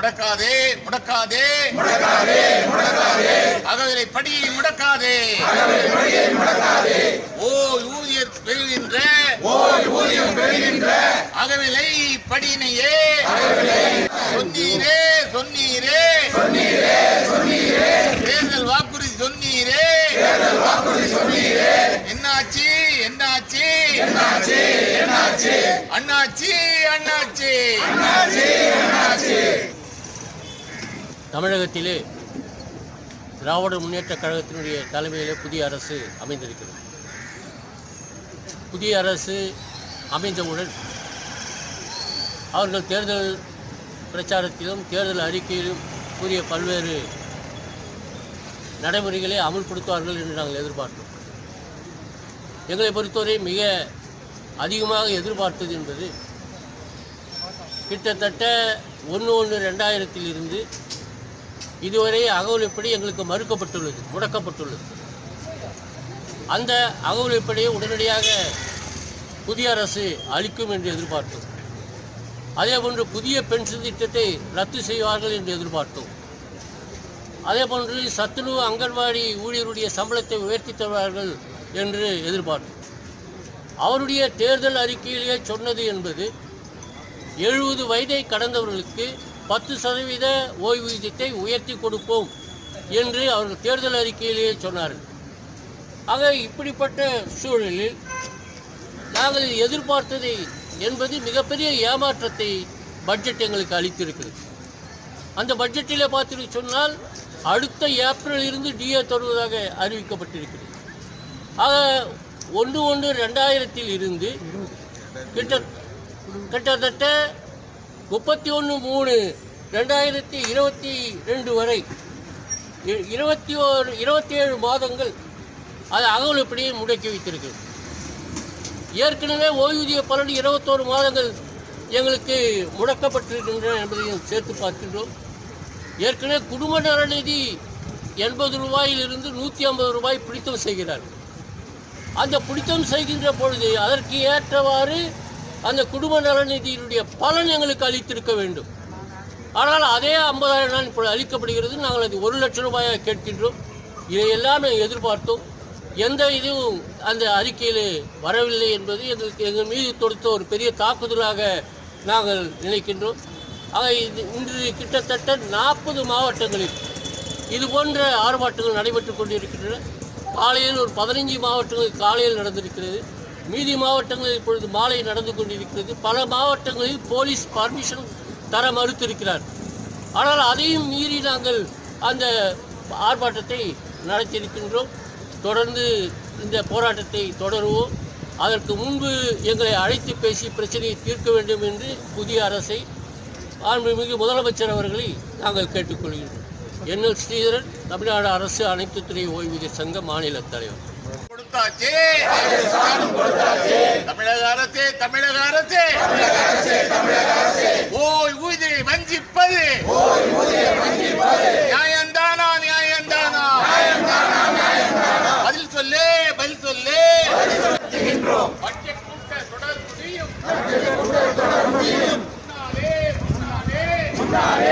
முடக்காதே முடக்காதே அகவிலை படியை முடக்காதே ஓ ஊதியர் பெறுகின்ற அகவிலை படியினையே சொன்னீரே சொன்னீரே தேர்தல் வாக்குறுதி சொன்னீரே என்னாச்சு என்னாச்சு அண்ணாச்சி அண்ணாச்சி தமிழகத்திலே திராவிட முன்னேற்றக் கழகத்தினுடைய தலைமையிலே புதிய அரசு அமைந்திருக்கிறது புதிய அரசு அமைந்தவுடன் அவர்கள் தேர்தல் பிரச்சாரத்திலும் தேர்தல் அறிக்கையிலும் கூறிய பல்வேறு நடைமுறைகளை அமுல்படுத்துவார்கள் என்று நாங்கள் எதிர்பார்த்தோம் எங்களை பொறுத்தவரை மிக அதிகமாக எதிர்பார்த்தது என்பது கிட்டத்தட்ட ஒன்று ஒன்று ரெண்டாயிரத்தில் இருந்து இதுவரை அகவலைப்படி எங்களுக்கு மறுக்கப்பட்டுள்ளது முடக்கப்பட்டுள்ளது அந்த அகவலைப்படியை உடனடியாக புதிய அரசு அளிக்கும் என்று எதிர்பார்த்தோம் அதே போன்று புதிய பென்ஷன் திட்டத்தை ரத்து செய்வார்கள் என்று எதிர்பார்த்தோம் அதே போன்று சத்துணவு அங்கன்வாடி ஊழியருடைய சம்பளத்தை உயர்த்தி தருவார்கள் என்று எதிர்பார்த்தோம் அவருடைய தேர்தல் அறிக்கையிலேயே சொன்னது என்பது எழுபது வயதை கடந்தவர்களுக்கு பத்து சதவீத ஓய்வூதியத்தை உயர்த்தி கொடுப்போம் என்று அவர்கள் தேர்தல் அறிக்கையிலேயே சொன்னார்கள் ஆக இப்படிப்பட்ட சூழலில் நாங்கள் எதிர்பார்த்ததை என்பது மிகப்பெரிய ஏமாற்றத்தை பட்ஜெட் எங்களுக்கு அளித்திருக்கிறது அந்த பட்ஜெட்டில் பார்த்து சொன்னால் அடுத்த ஏப்ரல் இருந்து டிஏ தருவதாக அறிவிக்கப்பட்டிருக்கிறது ஆக ஒன்று ஒன்று ரெண்டாயிரத்தில் இருந்து கிட்ட கிட்டத்தட்ட முப்பத்தி ஒன்று மூணு ரெண்டாயிரத்தி இருபத்தி ரெண்டு வரை இ- இருபத்தி ஓரு இருபத்தி ஏழு மாதங்கள் அது அகவலைப்படியை முடக்கி வைத்திருக்கிறது ஏற்கனவே ஓய்வூதிய பலன் இருபத்தோரு மாதங்கள் எங்களுக்கு முடக்கப்பட்டிருக்கின்றன என்பதையும் சேர்த்து பார்க்கின்றோம் ஏற்கனவே குடும்ப நலநிதி எண்பது ரூபாயிலிருந்து நூற்றி ஐம்பது ரூபாய் பிடித்தம் செய்கிறார்கள் அந்த பிடித்தம் செய்கின்ற பொழுது அதற்கு ஏற்றவாறு அந்த குடும்ப நலநிதியினுடைய பலன் எங்களுக்கு அளித்திருக்க வேண்டும் ஆனால் அதே ஐம்பதாயிரம் நாள் இப்பொழுது அளிக்கப்படுகிறது நாங்கள் அது ஒரு லட்சம் ரூபாயாக கேட்கின்றோம் இதையெல்லாம் நாங்கள் எதிர்பார்த்தோம் எந்த இதுவும் அந்த அறிக்கையில் வரவில்லை என்பது எங்களுக்கு எங்கள் மீது தொடுத்த ஒரு பெரிய தாக்குதலாக நாங்கள் நினைக்கின்றோம் ஆக இது இன்று கிட்டத்தட்ட நாற்பது மாவட்டங்களில் இது போன்ற ஆர்ப்பாட்டங்கள் நடைபெற்றுக் கொண்டிருக்கின்றன காலையில் ஒரு பதினைஞ்சு மாவட்டங்களில் காலையில் நடந்திருக்கிறது மீதி மாவட்டங்களில் இப்பொழுது மாலை நடந்து கொண்டிருக்கிறது பல மாவட்டங்களில் போலீஸ் பர்மிஷன் தர மறுத்திருக்கிறார் ஆனால் அதையும் மீறி நாங்கள் அந்த ஆர்ப்பாட்டத்தை நடத்தியிருக்கின்றோம் தொடர்ந்து இந்த போராட்டத்தை தொடருவோம் அதற்கு முன்பு எங்களை அழைத்து பேசி பிரச்சனையை தீர்க்க வேண்டும் என்று புதிய அரசை மாண்புமிகு முதலமைச்சர் அவர்களை நாங்கள் கேட்டுக்கொள்கின்றோம் என்எல் ஸ்ரீதரன் தமிழ்நாடு அரசு அனைத்து துறை ஓய்வூதிய சங்க மாநில தலைவர் கொடுத்தாச்சு தமிழக அரசே தமிழக அரசே ஓய் ஊதியை வஞ்சிப்பது நியாயந்தானா நியாயந்தானா பதில் சொல்லு பதில் சொல்லு பட்ஜெட் கூட்ட தொடர் முடியும் முன்னாலே முன்னாலே